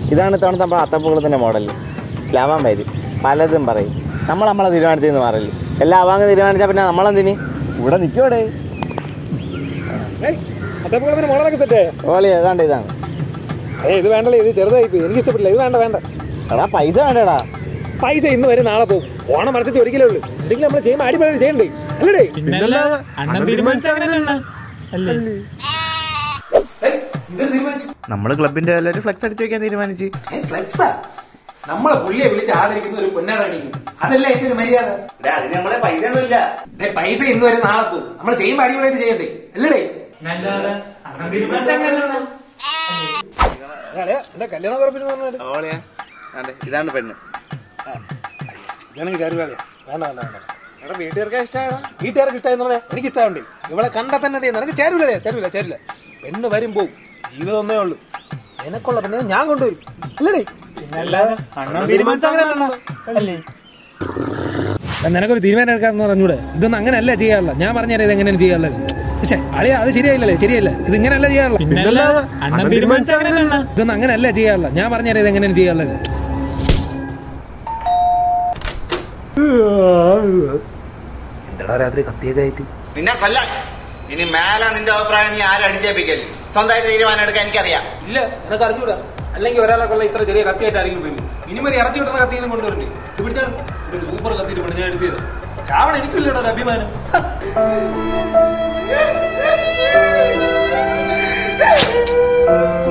ഇതാണ് ഇത്തവണ നമ്മൾ അത്തപ്പൂക്കളത്തിൻ്റെ മോഡൽ ലാവാൻ വരും പലതും പറയും നമ്മൾ നമ്മളെ തീരുമാനത്തിൽ നിന്ന് മാറില്ല എല്ലാം ആവാങ്ങ് തീരുമാനിച്ചാൽ പിന്നെ നമ്മളെന്തിന് ഇവിടെ നിൽക്കുവിടെ അതേപോലെ മോഡലൊക്കെ സെറ്റേ ഓളി ഏതാണ്ട് ഇതാണ് ഏ ഇത് വേണ്ടല്ലേ ഇത് ചെറുതായി പോയി എനിക്ക് ഇഷ്ടപ്പെട്ടില്ല ഇത് വേണ്ട വേണ്ട എടാ പൈസ വേണ്ടടാ പൈസ ഇന്ന് വരെ നാളെ പോകും ഓണം മത്സരത്തിൽ ഒരിക്കലേ ഉള്ളൂ എന്തെങ്കിലും നമ്മൾ ചെയ്യുമ്പോൾ അടിപൊളി ചെയ്യണ്ടേ അല്ലേ അണ്ണൻ തീരുമാനിച്ചങ്ങനെ അല്ലേ നമ്മൾ ക്ലബിന്റെ എല്ലാവരും ഫ്ലെക്സ് അടിച്ചു വെക്കാൻ തീരുമാനിച്ച് ഫ്ലെക്സാ നമ്മളെ പുള്ളിയെ വിളിച്ച് ആദരിക്കുന്ന ഒരു പൊന്നാടണിക്കും അതല്ല ഇതിന് മര്യാദ അതിന് നമ്മളെ പൈസ ഒന്നുമില്ല ഡേ, പൈസ ഇന്ന് വരെ നാളെ പോകും നമ്മൾ ചെയ്യുമ്പോൾ അടിപൊളിയായിട്ട് ചെയ്യണ്ടേ അല്ലേ അണ്ണൻ തീരുമാനിച്ചങ്ങനെ എന്താ കല്യാണം ഉറപ്പിച്ചു പറഞ്ഞാല് ഓളിയാ ഇതാണ് പെണ്ണ് ഇതാണെങ്കിൽ ചാരു വേണ്ട വേണ്ട വേണ്ട വേണ്ട എടാ വീട്ടുകാർക്ക് ഇഷ്ടമായടാ വീട്ടുകാർക്ക് ഇഷ്ടമായെന്നുള്ളത് എനിക്ക് ഇഷ്ടമുണ്ട് ഇവളെ കണ്ടാ തന്നെ അറിയാം നിനക്ക് ചേരൂലേ ചേരൂല ചേരില്ല പെണ്ണ് വരും പോവും ജീവിതം ഒന്നേ ഉള്ളൂ നിനക്കുള്ള പെണ്ണിനെ ഞാൻ കൊണ്ടുവരും അല്ലേ അണ്ണൻ തീരുമാനിച്ചങ്ങനെ അല്ലേ നിനക്കൊരു തീരുമാനം എടുക്കാന്ന് പറഞ്ഞൂടെ ഇതൊന്നും അങ്ങനെയല്ല ചെയ്യാറില്ല ഞാൻ പറഞ്ഞുതരാം ഇത് എങ്ങനെയാണ് ചെയ്യാറുള്ളത് പക്ഷേ അളിയ അത് ശരിയായില്ലല്ലേ ശരിയല്ല ഇത് ഇങ്ങനെയല്ല ചെയ്യാറില്ല പിന്നല്ല അണ്ണൻ തീരുമാനിച്ചങ്ങനെ ഇതൊന്നും അങ്ങനെയല്ല ചെയ്യാറില്ല ഞാൻ പറഞ്ഞുതരാം ഇത് എങ്ങനെയാണ് ചെയ്യാറുള്ളത് എന്താടാ രാത്രി കത്തിയൊക്കെ ആയിട്ട് നിന്നെ കൊല്ലാൻ ഇനി മേലെ നിന്റെ അഭിപ്രായം നീ ആരും അടിച്ചേപ്പിക്കല്ലേ സ്വന്തമായിട്ട് തീരുമാനം എടുക്കാൻ എനിക്കറിയാം ഇല്ല നിനക്ക് അറിഞ്ഞൂടാ അല്ലെങ്കിൽ ഒരാളെ കൊള്ള ഇത്ര ചെറിയ കത്തിയായിട്ട് ആരെങ്കിലും വരും ഇനിമൊരു ഇറച്ചി കിട്ടുന്ന കത്തിയൊന്നും കൊണ്ടുവരണ്ടേ ഇത് പിടിച്ചാണ് ഒരു സൂപ്പർ കത്തിയിട്ട് പണി ഞാൻ എടുത്തത് ചാവണ എനിക്കില്ലടോ ഒരു അഭിമാനം ആ